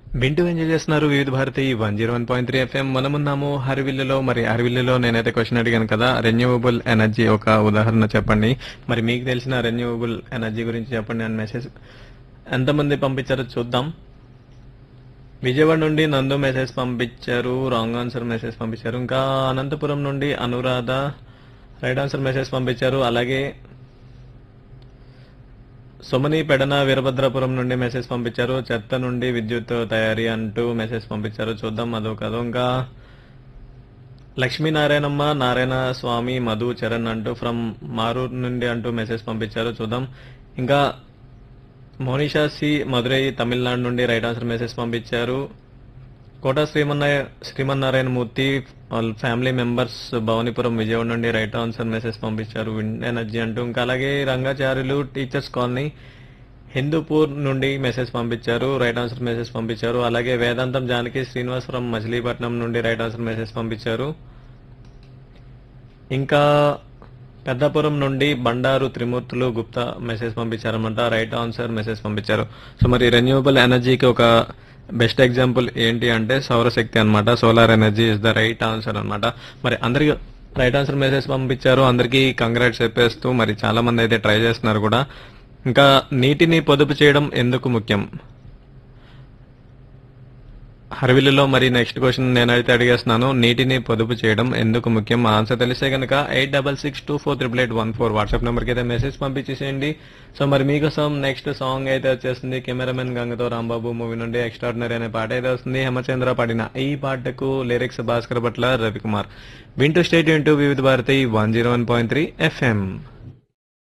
వింటూ ఎంజాయ్ చేస్తున్నారు Vividh Bharati one zero one point three F M మనమున్నాము హరివిల్లులో మరి హరివిల్లులో నేనైతే క్వశ్చన్ అడిగాను కదా రెన్యూవబుల్ ఎనర్జీ ఒక ఉదాహరణ చెప్పండి మరి మీకు తెలిసిన రెన్యూవబుల్ ఎనర్జీ గురించి చెప్పండి అని మెసేజ్ ఎంతమంది పంపించారో చూద్దాం విజయవాడ నుండి నందు మెసేజ్ పంపించారు రాంగ్ ఆన్సర్ మెసేజ్ పంపించారు ఇంకా అనంతపురం నుండి అనురాధ రైట్ ఆన్సర్ మెసేజ్ పంపించారు అలాగే సుమని పెడన వీరభద్రాపురం నుండి మెసేజ్ పంపించారు చెత్త నుండి విద్యుత్ తయారీ అంటూ మెసేజ్ పంపించారు చూద్దాం అదో కాదు ఇంకా లక్ష్మీనారాయణమ్మ నారాయణ స్వామి మధు చరణ్ అంటూ ఫ్రమ్ మారూర్ నుండి అంటూ మెసేజ్ పంపించారు చూద్దాం ఇంకా మోనిషా సి మధురై తమిళనాడు నుండి రైట్ ఆన్సర్ మెసేజ్ పంపించారు కోట శ్రీమన్నాయ శ్రీమన్నారాయణ మూర్తి వాళ్ళ ఫ్యామిలీ మెంబర్స్ భవానీపురం విజయవాడ నుండి రైట్ ఆన్సర్ మెసేజ్ పంపించారు విండ్ ఎనర్జీ అంటూ ఇంకా అలాగే రంగాచార్యులు టీచర్స్ కాలనీ హిందూపూర్ నుండి మెసేజ్ పంపించారు రైట్ ఆన్సర్ మెసేజ్ పంపించారు అలాగే వేదాంతం జానకి శ్రీనివాసపురం మచిలీపట్నం నుండి రైట్ ఆన్సర్ మెసేజ్ పంపించారు ఇంకా పెద్దపురం నుండి బండారు త్రిమూర్తులు గుప్తా మెసేజ్ పంపించారన్నమాట రైట్ ఆన్సర్ మెసేజ్ పంపించారు సో మరి రెన్యూవబుల్ ఎనర్జీకి ఒక బెస్ట్ ఎగ్జాంపుల్ ఏంటి అంటే సౌరశక్తి అన్నమాట solar energy is the right answer అన్నమాట మరి అందరికి రైట్ ఆన్సర్ మెసేజ్ పంపించారు అందరికీ కంగ్రాట్స్ చెప్పేస్తూ మరి చాలా మంది అయితే ట్రై చేస్తున్నారు కూడా ఇంకా నీటిని పొదుపు చేయడం ఎందుకు ముఖ్యం హర్విల్లులో మరి నెక్స్ట్ క్వశ్చన్ నేనైతే అడిగేస్తున్నాను నీటిని పొదుపు చేయడం ఎందుకు ముఖ్యం మా ఆన్సర్ తెలిస్తే కనుక eight double six two four triple eight one four WhatsApp నెంబర్కి అయితే మెసేజ్ పంపించేసేయండి సో మరి మీకోసం నెక్స్ట్ సాంగ్ అయితే వచ్చేస్తుంది కెమెరామెన్ గంగతో రాంబాబు మూవీ నుండి ఎక్స్ట్రాడినరీ అనే పాట అయితే వస్తుంది హేమచంద్ర పాడిన ఈ పాటకు లిరిక్స్ భాస్కర్ భట్ల రవికుమార్ వింటూ స్టేట్ ఇంటూ Vividh Bharati one zero one point three FM